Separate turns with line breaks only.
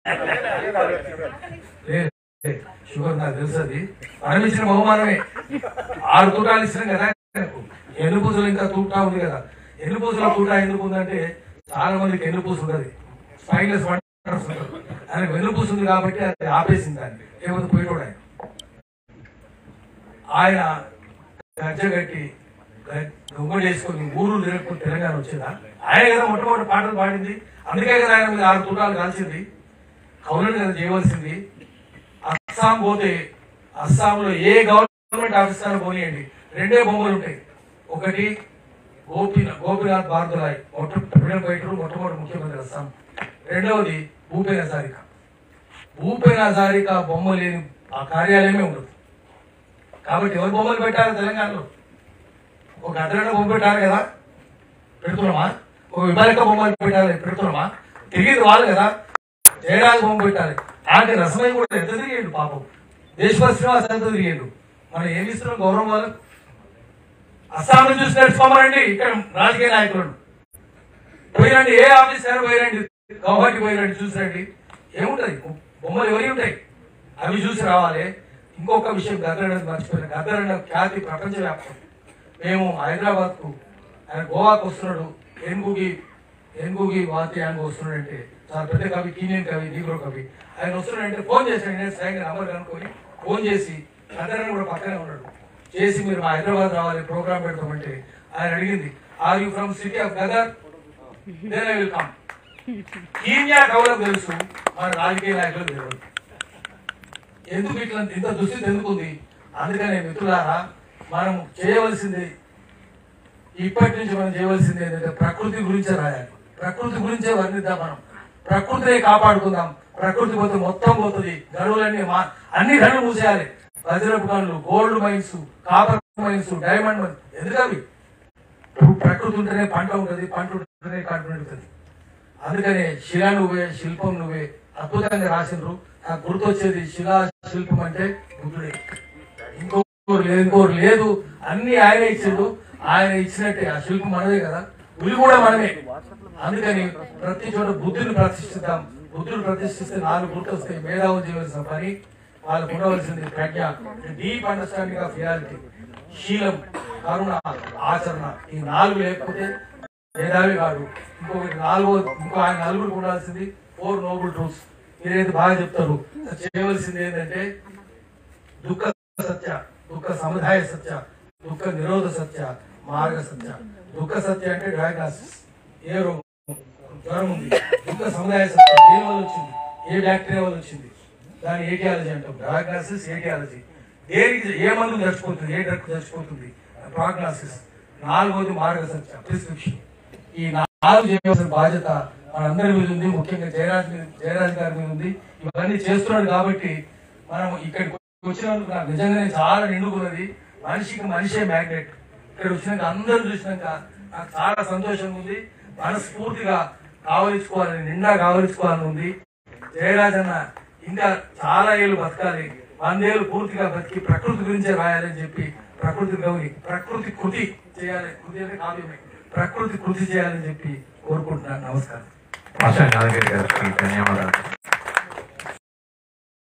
లే, లే, షుగర్ నాకు తెలుసు అది మనం ఇచ్చిన బహుమానమే ఆరు తూటాలు ఇచ్చినాం కదా ఆయనకు. ఎన్ని పూసలు ఇంకా తూటా ఉంది కదా ఎన్ని పూసల తూటా ఎందుకు ఉందంటే చాలా మందికి ఎన్ని పూస ఉండదు స్పైన్లెస్ వండర్స్ ఉంటారు ఆయనకు వెన్ను పూస ఉంది కాబట్టి అది ఆపేసింది దాన్ని లేకపోతే పోయేటోడు ఆయన ఆయన గజ్జ కట్టి దొంగ చేసుకొని ఊరు తిరగకుండా తెలంగాణ వచ్చిందా ఆయన కదా మొట్టమొదటి పాటలు పాడింది అందుకే కదా ఆయన మీద ఆరు తూటాలు కాల్చింది కౌలను కదా చేయవలసింది అస్సాం పోతే అస్సాంలో ఏ గవర్నమెంట్ ఆఫీసర్ పోనీయండి రెండే బొమ్మలు ఉంటాయి ఒకటి గోపి గోపినాథ్ భారదులాయ్ మొట్ట ఫ్రీడమ్ ఫైటర్ మొట్టమొదటి ముఖ్యమంత్రి అస్సాం రెండవది భూపేన్ హజారికా భూపేన్ హజారికా బొమ్మ లేని ఆ కార్యాలయమే ఉండదు కాబట్టి ఎవరు బొమ్మలు పెట్టారు తెలంగాణలో ఒక అడ్డగడ్డ బొమ్మ పెట్టారు కదా పెడుతున్నామా ఒక విమానిక బొమ్మలు పెట్టాలి పెడుతున్నామా తిరిగి వాళ్ళు కదా జయరాజు బొమ్మ పెట్టాలి అలాంటి రసమై కూడా ఎంత తిరిగేడు పాపం దేశపతి శ్రీనివాస్ ఎంత తిరిగేడు మనం ఏమి ఇస్తున్నాం గౌరవం వాళ్ళకు అస్సాం నుంచి చూసి నేర్చుకోమనండి ఇక్కడ రాజకీయ నాయకులను పోయినండి ఏ ఆఫీస్ అయినా పోయినండి గౌహటి పోయినండి చూసిరండి ఏముంటది బొమ్మలు ఎవరి ఉంటాయి అవి చూసి రావాలి ఇంకొక విషయం గద్దరన్న మర్చిపోయిన గద్దరన్న ఖ్యాతి ప్రపంచవ్యాప్తం మేము హైదరాబాద్ కు ఆయన గోవాకు వస్తున్నాడు ఏనుగుగి ఏనుగుగి వాతి ఆయన వస్తున్నాడు అంటే చాలా పెద్ద కవి కీనియన్ కవి నీగ్రో కవి ఆయన వస్తున్నాడంటే ఫోన్ చేశాడు నేను స్వయంగా నంబర్ కనుక్కొని ఫోన్ చేసి గద్దరన్న కూడా పక్కనే ఉన్నాడు చేసి మీరు మా హైదరాబాద్ రావాలి ప్రోగ్రామ్ పెడతామంటే ఆయన అడిగింది are you from city of Gaddar then I will come Kenya కవులకు తెలుసు మన రాజకీయ నాయకులకు తెలియదు ఎందుకు ఇట్లా ఇంత దుస్థితి ఎందుకు ఉంది అందుకనే మిత్రులారా మనం చేయవలసింది ఇప్పటి నుంచి మనం చేయవలసింది ఏంటంటే ప్రకృతి గురించే రాయాలి ప్రకృతి గురించే వర్ణిద్దాం మనం ప్రకృతిని కాపాడుకుందాం ప్రకృతి పోతే మొత్తం పోతుంది గడువులన్నీ మా అన్ని గడువులు మూసేయాలి వజ్రపు గనులు gold mines copper mines diamond mines ఎందుకు అవి ప్రకృతి ఉంటేనే పంట ఉంటుంది పంట ఉంటేనే కంట ఉంటుంది అందుకనే శిల నువ్వే శిల్పం నువ్వే అద్భుతంగా రాసిండ్రు నాకు గుర్తొచ్చేది శిలా శిల్పం అంటే బుద్ధుడే ఇంకోరు లేదు ఇంకోరు లేదు అన్ని ఆయన ఇచ్చిండు ఆయన ఇచ్చినట్టే ఆ శిల్పం మనదే కదా ఉలి కూడా మనమే అందుకని ప్రతి చోట బుద్ధుని ప్రతిష్ఠిద్దాం బుద్ధుని ప్రతిష్ఠిస్తే నాలుగు గుర్తొస్తాయి మేధావులు చేయవలసిన పని వాళ్ళకు ఉండవలసింది ప్రజ్ఞ డీప్ అండర్స్టాండింగ్ ఆఫ్ రియాలిటీ శీలం కరుణ ఆచరణ ఈ నాలుగు లేకపోతే మేధావి కాదు ఇంకొకటి నాలుగో ఇంకో ఆయన నలుగురు ఉండాల్సింది ఫోర్ నోబుల్ ట్రూత్స్ మీరైతే బాగా చెప్తారు చేయవలసింది ఏంటంటే దుఃఖ సత్య దుఃఖ సముదాయ సత్య దుఃఖ నిరోధ సత్య మార్గ సత్య దుఃఖ సత్య అంటే డయాగ్నాసిస్ ఏ రోగం జ్వరం ఉంది దుఃఖ సముదాయ సత్య దేని వల్ల వచ్చింది ఏ బ్యాక్టీరియా వల్ల వచ్చింది దాని ఏటియాలజీ అంటాం డయాగ్నాసిస్ ఏటియాలజీ దేనికి ఏ మందు చచ్చిపోతుంది ఏ డ్రగ్ చచ్చిపోతుంది ప్రాగ్నాసిస్ నాలుగోది మార్గ సత్య ప్రిస్క్రిప్షన్ ఈ నాలుగు చేయవలసిన బాధ్యత మనందరి మీద ఉంది ముఖ్యంగా జయరాజ్ మీద జయరాజ్ గారి మీద ఉంది ఇవన్నీ చేస్తున్నాడు కాబట్టి మనం ఇక్కడికి వచ్చినందుకు నాకు నిజంగానే చాలా నిండుకున్నది మనిషికి మనిషే మ్యాగ్నెట్ ఇక్కడ వచ్చినాక అందరూ చూసినాక నాకు చాలా సంతోషంగా ఉంది మనస్ఫూర్తిగా కావలించుకోవాలని నిండా కావలించుకోవాలని ఉంది జయరాజ్ అన్న ఇంకా చాలా ఏళ్ళు బతకాలి వందేళ్ళు పూర్తిగా బతికి ప్రకృతి గురించే రాయాలని చెప్పి ప్రకృతి గౌరి ప్రకృతి కృతి చేయాలి కృతి అంటే కావ్యమే ప్రకృతి కృతి చేయాలని చెప్పి కోరుకుంటున్నాను నమస్కారం
ఆశా నాగరి గారికి ధన్యవాదాలు